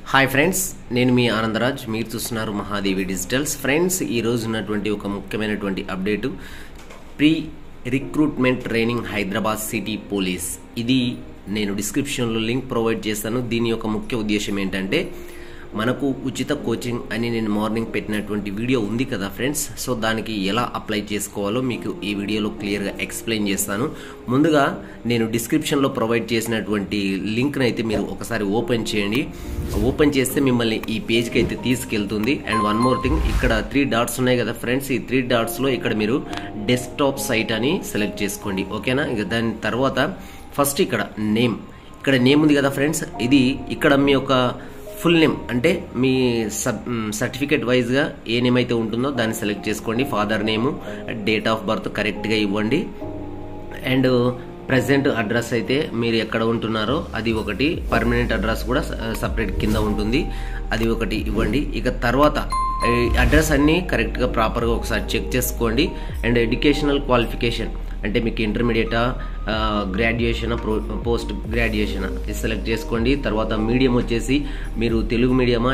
hi friends నేను మీ ఆనందరాజ్ మీరు చూస్తున్నారు మహాదేవి డిజిటల్స్ ఫ్రెండ్స్ ఈ రోజు ఉన్నటువంటి ఒక ముఖ్యమైనటువంటి update pre recruitment training Hyderabad city police ఇది నేను డిస్క్రిప్షన్లో లింక్ ప్రొవైడ్ చేస్తాను దీని యొక్క ముఖ్య ఉద్దేశం ఏంటంటే మనకు ఉచిత కోచింగ్ అని నేను మార్నింగ్ పెట్టినటువంటి వీడియో ఉంది కదా ఫ్రెండ్స్ సో దానికి ఎలా అప్లై చేసుకోవాలో మీకు ఈ వీడియోలో క్లియర్గా ఎక్స్ప్లెయిన్ చేస్తాను ముందుగా నేను డిస్క్రిప్షన్లో ప్రొవైడ్ చేసినటువంటి లింక్ని అయితే మీరు ఒకసారి ఓపెన్ చేయండి ఓపెన్ చేస్తే మిమ్మల్ని ఈ పేజ్కి అయితే తీసుకెళ్తుంది అండ్ వన్ మోర్ థింగ్ ఇక్కడ త్రీ డాట్స్ ఉన్నాయి కదా ఫ్రెండ్స్ ఈ త్రీ డాట్స్లో ఇక్కడ మీరు డెస్క్టాప్ సైట్ అని సెలెక్ట్ చేసుకోండి ఓకేనా ఇక దాని తర్వాత ఫస్ట్ ఇక్కడ నేమ్ ఇక్కడ నేమ్ ఉంది కదా ఫ్రెండ్స్ ఇది ఇక్కడ మీ యొక్క ఫుల్ నేమ్ అంటే మీ సబ్ సర్టిఫికేట్ వైజ్గా ఏ నేమ్ అయితే ఉంటుందో దాన్ని సెలెక్ట్ చేసుకోండి father name date of birth కరెక్ట్గా ఇవ్వండి అండ్ ప్రజెంట్ అడ్రస్ అయితే మీరు ఎక్కడ ఉంటున్నారో అది ఒకటి పర్మనెంట్ అడ్రస్ కూడా సపరేట్ కింద ఉంటుంది అది ఒకటి ఇవ్వండి ఇక తర్వాత అడ్రస్ అన్నీ కరెక్ట్గా ప్రాపర్గా ఒకసారి చెక్ చేసుకోండి అండ్ ఎడ్యుకేషనల్ క్వాలిఫికేషన్ అంటే మీకు ఇంటర్మీడియటా గ్రాడ్యుయేషన్ పోస్ట్ గ్రాడ్యుయేషన్ ఇది సెలెక్ట్ చేసుకోండి తర్వాత మీడియం వచ్చేసి మీరు తెలుగు మీడియమా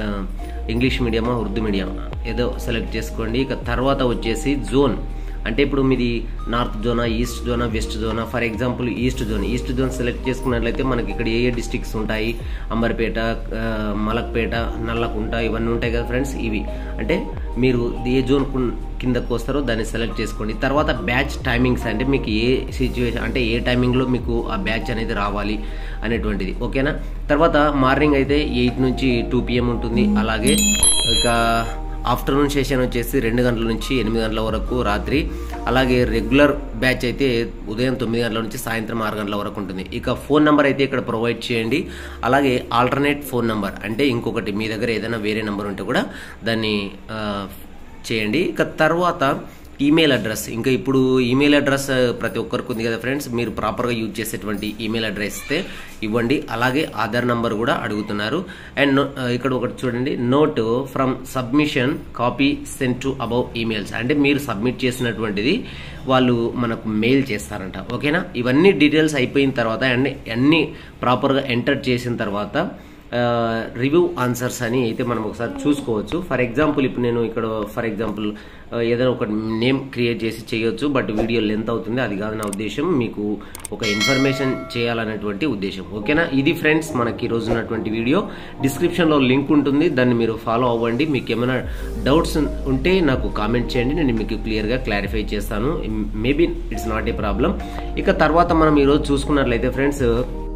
ఇంగ్లీష్ మీడియమా ఉర్దూ మీడియమా ఏదో సెలెక్ట్ చేసుకోండి ఇక తర్వాత వచ్చేసి జోన్ అంటే ఇప్పుడు మీది నార్త్ జోనా ఈస్ట్ జోనా వెస్ట్ జోనా for example east zone east zone select చేసుకున్నట్లయితే మనకి ఇక్కడ ఏ ఏ డిస్టిక్స్ ఉంటాయి అంబర్పేట మలక్పేట నల్లకుంట ఇవన్నీ ఉంటాయి కదా ఫ్రెండ్స్ ఇవి అంటే మీరు ఏ జోన్ కిందకు వస్తారో దాన్ని సెలెక్ట్ చేసుకోండి తర్వాత బ్యాచ్ టైమింగ్స్ అంటే మీకు ఏ సిచ్యువేషన్ అంటే ఏ టైమింగ్లో మీకు ఆ బ్యాచ్ అనేది రావాలి అనేటువంటిది ఓకేనా తర్వాత మార్నింగ్ అయితే ఎయిట్ నుంచి టూ పిఎం ఉంటుంది అలాగే ఇక ఆఫ్టర్నూన్ సెషన్ వచ్చేసి రెండు గంటల నుంచి ఎనిమిది గంటల వరకు రాత్రి అలాగే రెగ్యులర్ బ్యాచ్ అయితే ఉదయం తొమ్మిది గంటల నుంచి సాయంత్రం ఆరు గంటల వరకు ఉంటుంది ఇక ఫోన్ నెంబర్ అయితే ఇక్కడ ప్రొవైడ్ చేయండి అలాగే ఆల్టర్నేట్ ఫోన్ నెంబర్ అంటే ఇంకొకటి మీ దగ్గర ఏదైనా వేరే నెంబర్ ఉంటే కూడా దాన్ని చేయండి ఇక తర్వాత ఈమెయిల్ అడ్రస్ ఇంకా ఇప్పుడు ఈమెయిల్ అడ్రస్ ప్రతి ఒక్కరికి ఉంది కదా ఫ్రెండ్స్ మీరు ప్రాపర్గా యూజ్ చేసేటువంటి ఈమెయిల్ అడ్రస్ ఇస్తే ఇవ్వండి అలాగే ఆధార్ నంబర్ కూడా అడుగుతున్నారు అండ్ ఇక్కడ ఒకటి చూడండి note from submission copy send to above emails అంటే మీరు సబ్మిట్ చేసినటువంటిది వాళ్ళు మనకు మెయిల్ చేస్తారంట ఓకేనా ఇవన్నీ డీటెయిల్స్ అయిపోయిన తర్వాత అండ్ అన్ని ప్రాపర్గా ఎంటర్ చేసిన తర్వాత రివ్యూ ఆన్సర్స్ అని అయితే మనం ఒకసారి చూసుకోవచ్చు ఫర్ ఎగ్జాంపుల్ ఇప్పుడు నేను ఇక్కడ ఫర్ ఎగ్జాంపుల్ ఏదైనా ఒక నేమ్ క్రియేట్ చేసి చేయొచ్చు బట్ వీడియో లెంత్ అవుతుంది అది కాదు నా ఉద్దేశం మీకు ఒక ఇన్ఫర్మేషన్ చేయాలనేటువంటి ఉద్దేశం ఓకేనా ఇది ఫ్రెండ్స్ మనకి ఈ రోజు ఉన్నటువంటి వీడియో డిస్క్రిప్షన్లో లింక్ ఉంటుంది దాన్ని మీరు ఫాలో అవ్వండి మీకు ఏమైనా డౌట్స్ ఉంటే నాకు కామెంట్ చేయండి నేను మీకు క్లియర్గా క్లారిఫై చేస్తాను maybe it's not a problem ఇక తర్వాత మనం ఈరోజు చూసుకున్నట్లయితే ఫ్రెండ్స్